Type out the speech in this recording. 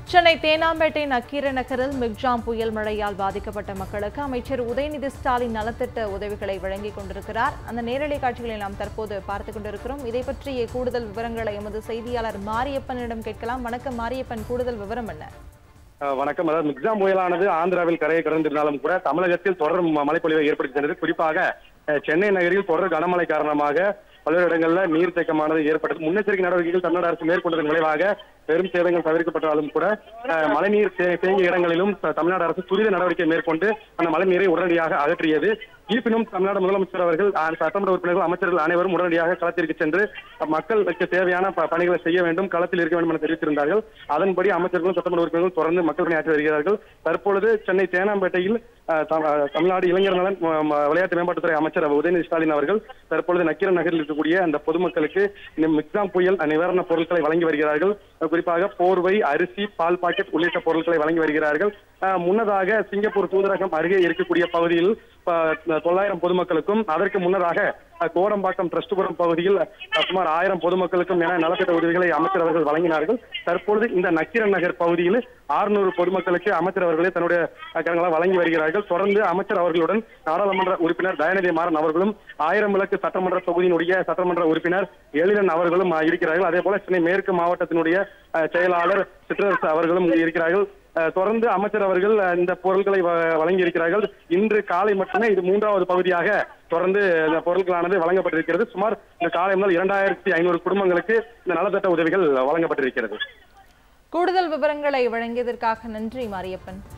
சென்னை தேனாம்பேட்டை நக்கீர நகரில் மிக்ஜாம் புயல் மழையால் பாதிக்கப்பட்ட மக்களுக்கு அமைச்சர் உதயநிதி ஸ்டாலின் நலத்திட்ட உதவிகளை வழங்கிக் கொண்டிருக்கிறார் அந்த நேரலை காட்சிகளை நாம் தற்போது பார்த்துக் கொண்டிருக்கிறோம் இதை பற்றிய கூடுதல் விவரங்களை எமது செய்தியாளர் மாரியப்பனிடம் கேட்கலாம் வணக்கம் மாரியப்பன் கூடுதல் விவரம் என்ன அஹ் வணக்கம் அதாவது மிக்ஜாம் புயலானது ஆந்திராவில் கரையை கடந்திருந்தாலும் கூட தமிழகத்தில் தொடர் ம- மழைப்பொழிவை ஏற்படுத்தி சென்றது குறிப்பாக அஹ், சென்னை நகரில் தொடர் கனமழை காரணமாக பல்வேறு இடங்கள்ல நீர்த்தேக்கமானது ஏற்பட்டது முன்னெச்சரிக்கை நடவடிக்கைகள் தமிழ்நாடு அரசு மேற்கொண்டதன் விளைவாக பெரும் சேதங்கள் தவிர்க்கப்பட்டாலும் கூட அஹ், மழைநீர் தே- தேங்கிய இடங்களிலும் த- தமிழ்நாடு அரசு துரித நடவடிக்கை மேற்கொண்டு அந்த மழைநீரை உடனடியாக அகற்றியது இருப்பினும் தமிழ்நாடு முதலமைச்சர் அவர்கள் அஹ், சட்டமன்ற உறுப்பினர்கள் அமைச்சர்கள் அனைவரும் உடனடியாக களத்திற்கு சென்று அஹ், மக்களுக்கு தேவையான ப- பணிகளை செய்ய வேண்டும் களத்தில் இருக்க வேண்டும் என தெரிவித்திருந்தார்கள் அதன்படி அமைச்சர்களும் சட்டமன்ற உறுப்பினர்களும் தொடர்ந்து மக்கள் பணியாற்றி வருகிறார்கள் தற்பொழுது சென்னை தேனாம்பேட்டையில் அஹ், தம்- அஹ், தமிழ்நாடு இளைஞர் நலன் ம- ம- விளையாட்டு மேம்பாட்டுத்துறை அமைச்சர் உதயநிதி ஸ்டாலின் அவர்கள் தற்பொழுது நக்கீரன் நகரில் இருக்கக்கூடிய அந்த பொதுமக்களுக்கு இந்த மிக்ஸாம் புயல் நிவாரணப் பொருட்களை வழங்கி வருகிறார்கள் அஹ், குறிப்பாக போர்வை அரிசி பால் பாக்கெட் உள்ளிட்ட பொருட்களை வழங்கி வருகிறார்கள் அஹ், முன்னதாக சிங்கப்பூர் தூதரகம் அருகே இருக்கக்கூடிய பகுதியில் அஹ், தொள்ளாயிரம் பொதுமக்களுக்கும் அதற்கு முன்னதாக அஹ், கோடம்பாக்கம் ட்ரஸ்ட்புரம் பகுதியில் அஹ், சுமார் ஆயிரம் பொதுமக்களுக்கும் என நலத்திட்ட உதவிகளை அமைச்சர் அவர்கள் வழங்கினார்கள் தற்பொழுது இந்த நக்கீரன் நகர் பகுதியில் 600 பொதுமக்களுக்கு அமைச்சர் அவர்களே தன்னுடைய அஹ், கரங்களால் வழங்கி வருகிறார்கள் தொடர்ந்து அமைச்சர் அவர்களுடன் நாடாளுமன்ற உறுப்பினர் தயாநிதி மாறன் அவர்களும் ஆயிரம் விளக்கு சட்டமன்ற தொகுதியினுடைய சட்டமன்ற உறுப்பினர் எழிலன் அவர்களும் அஹ், இருக்கிறார்கள் அதே போல சென்னை மேற்கு மாவட்டத்தினுடைய அஹ், செயலாளர் சிற்றரசு அவர்களும் இருக்கிறார்கள் அஹ், தொடர்ந்து அமைச்சர் அவர்கள் அஹ், இந்த பொருட்களை வ- வழங்கி இருக்கிறார்கள் இன்று காலை மட்டுமே இது மூன்றாவது பகுதியாக தொடர்ந்து இந்த பொருட்களானது வழங்கப்பட்டிருக்கிறது சுமார் இந்த காலை முதல் இரண்டாயிரத்தி ஐநூறு குடும்பங்களுக்கு இந்த நலத்திட்ட உதவிகள் வழங்கப்பட்டிருக்கிறது கூடுதல் விவரங்களை வழங்கியதற்காக நன்றி மாரியப்பன்